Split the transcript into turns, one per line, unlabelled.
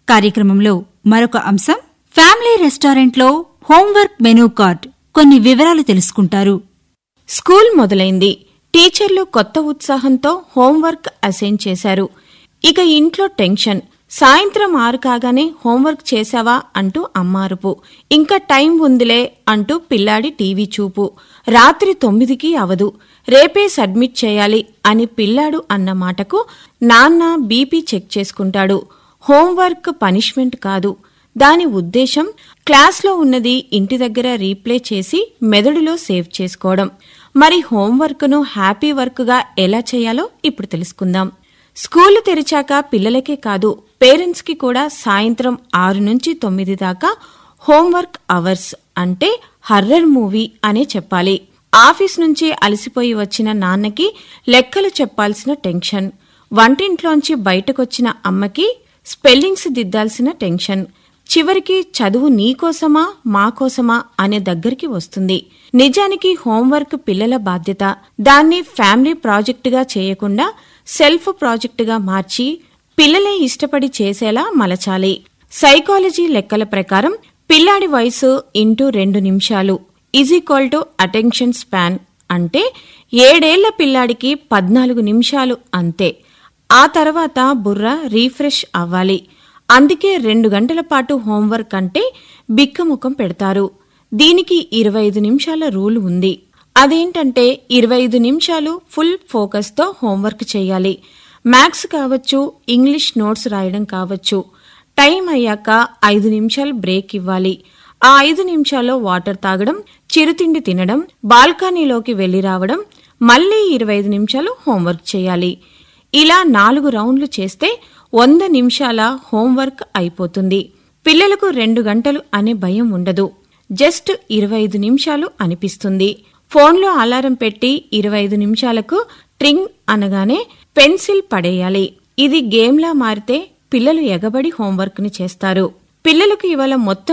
కార్యక్రమంలో మరొక అంశం ఫ్యామిలీ రెస్టారెంట్లో హోంవర్క్ మెనూ కార్డ్ కొన్ని వివరాలు తెలుసుకుంటారు
స్కూల్ మొదలైంది టీచర్లు కొత్త ఉత్సాహంతో హోంవర్క్ అసైన్ చేశారు ఇక ఇంట్లో టెన్షన్ సాయంత్రం ఆరు కాగానే హోంవర్క్ చేశావా అంటూ అమ్మారుపు ఇంకా టైం ఉందిలే అంటూ పిల్లాడి టీవీ చూపు రాత్రి తొమ్మిదికి అవదు రేపే సబ్మిట్ చేయాలి అని పిల్లాడు అన్న మాటకు నాన్న బీపీ చెక్ చేసుకుంటాడు హోంవర్క్ పనిష్మెంట్ కాదు దాని ఉద్దేశం క్లాస్లో ఉన్నది ఇంటి దగ్గర రీప్లే చేసి మెదడులో సేవ్ చేసుకోవడం మరి హోంవర్క్ను హ్యాపీ వర్క్గా ఎలా చేయాలో ఇప్పుడు తెలుసుకుందాం స్కూలు తెరిచాక పిల్లలకే కాదు పేరెంట్స్కి కూడా సాయంత్రం ఆరు నుంచి తొమ్మిది దాకా హోంవర్క్ అవర్స్ అంటే హర్రర్ మూవీ అనే చెప్పాలి ఆఫీస్ నుంచి అలసిపోయి వచ్చిన నాన్నకి లెక్కలు చెప్పాల్సిన టెన్షన్ వంటింట్లోంచి బయటకొచ్చిన అమ్మకి స్పెల్లింగ్స్ దిద్దాల్సిన టెన్షన్ చివరికి చదువు నీకోసమా మాకోసమా అనే దగ్గరికి వస్తుంది నిజానికి హోంవర్క్ పిల్లల బాధ్యత దాన్ని ఫ్యామిలీ ప్రాజెక్టుగా చేయకుండా సెల్ఫ్ ప్రాజెక్టుగా మార్చి పిల్లలే ఇష్టపడి చేసేలా మలచాలి సైకాలజీ లెక్కల ప్రకారం పిల్లాడి వయసు ఇంటూ రెండు నిమిషాలు is equal to attention span అంటే ఏడేళ్ల పిల్లాడికి పద్నాలుగు నిమిషాలు అంతే ఆ తర్వాత బుర్ర రీఫ్రెష్ అవ్వాలి అందుకే రెండు గంటల పాటు హోంవర్క్ అంటే బిక్కముఖం పెడతారు దీనికి ఇరవై ఐదు నిమిషాల రూల్ ఉంది అదేంటంటే ఇరవై ఐదు నిమిషాలు ఫుల్ ఫోకస్తో హోంవర్క్ చేయాలి మ్యాథ్స్ కావచ్చు ఇంగ్లీష్ నోట్స్ రాయడం కావచ్చు టైం అయ్యాక ఐదు నిమిషాలు బ్రేక్ ఇవ్వాలి ఆ ఐదు నిమిషాల్లో వాటర్ తాగడం చిరుతిండి తినడం బాల్కనీలోకి వెళ్లి రావడం మళ్లీ ఇరవై ఐదు నిమిషాలు హోంవర్క్ చేయాలి ఇలా నాలుగు రౌండ్లు చేస్తే వంద నిమిషాల హోంవర్క్ అయిపోతుంది పిల్లలకు రెండు గంటలు అనే భయం ఉండదు జస్ట్ ఇరవై ఐదు నిమిషాలు అనిపిస్తుంది ఫోన్లో అలారం పెట్టి ఇరవై ఐదు నిమిషాలకు ట్రింగ్ అనగానే పెన్సిల్ పడేయాలి ఇది గేమ్లా మారితే పిల్లలు ఎగబడి హోంవర్క్ని చేస్తారు పిల్లలకు ఇవాళ మొత్తం